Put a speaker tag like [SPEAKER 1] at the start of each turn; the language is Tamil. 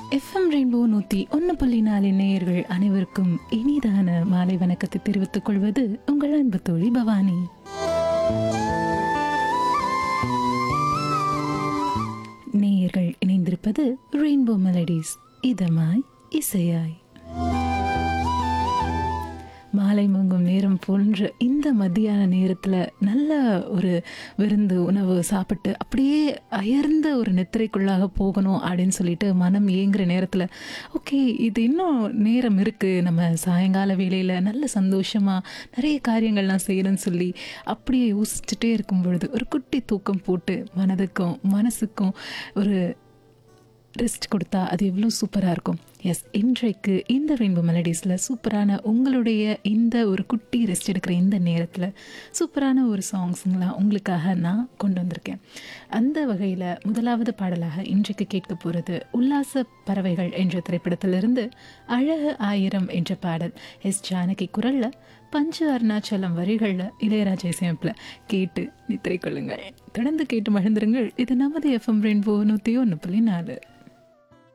[SPEAKER 1] எஃப்எம் ரெயின்போ நூற்றி ஒன்று புள்ளி நாலு நேயர்கள் அனைவருக்கும் இனிதான மாலை வணக்கத்தை தெரிவித்துக் கொள்வது உங்கள் அன்பு தோழி பவானி நேயர்கள் இணைந்திருப்பது ரெயின்போ மெலடிஸ் இதமாய் இசையாய் மாலை மங்கும் நேரம் போன்ற இந்த மத்தியான நேரத்தில் நல்ல ஒரு விருந்து உணவு சாப்பிட்டு அப்படியே அயர்ந்த ஒரு நித்திரைக்குள்ளாக போகணும் அப்படின்னு சொல்லிட்டு மனம் ஏங்குற நேரத்தில் ஓகே இது இன்னும் நேரம் இருக்குது நம்ம சாயங்கால வேளையில் நல்ல சந்தோஷமாக நிறைய காரியங்கள்லாம் செய்யணும்னு சொல்லி அப்படியே யோசிச்சுட்டே இருக்கும் பொழுது ஒரு குட்டி தூக்கம் போட்டு மனதுக்கும் மனசுக்கும் ஒரு ரெஸ்ட் கொடுத்தா அது எவ்வளோ சூப்பராக இருக்கும் எஸ் இன்றைக்கு இந்த ரெயின்போ மெலடிஸில் சூப்பரான உங்களுடைய இந்த ஒரு குட்டி ரெஸ்ட் எடுக்கிற இந்த நேரத்தில் சூப்பரான ஒரு சாங்ஸுங்களாம் உங்களுக்காக நான் கொண்டு வந்திருக்கேன் அந்த வகையில் முதலாவது பாடலாக இன்றைக்கு கேட்க போகிறது உல்லாச பறவைகள் என்ற திரைப்படத்திலிருந்து அழகு ஆயிரம் என்ற பாடல் எஸ் ஜானகி குரலில் பஞ்சு அருணாச்சலம் வரிகளில் இளையராஜா இசையமைப்பில் கேட்டு நித்திரை கொள்ளுங்கள் தொடர்ந்து கேட்டு மகிழ்ந்துருங்கள் இது நமது எஃப்எம் ரெயின்போ நூற்றி ஒன்று புள்ளி நாலு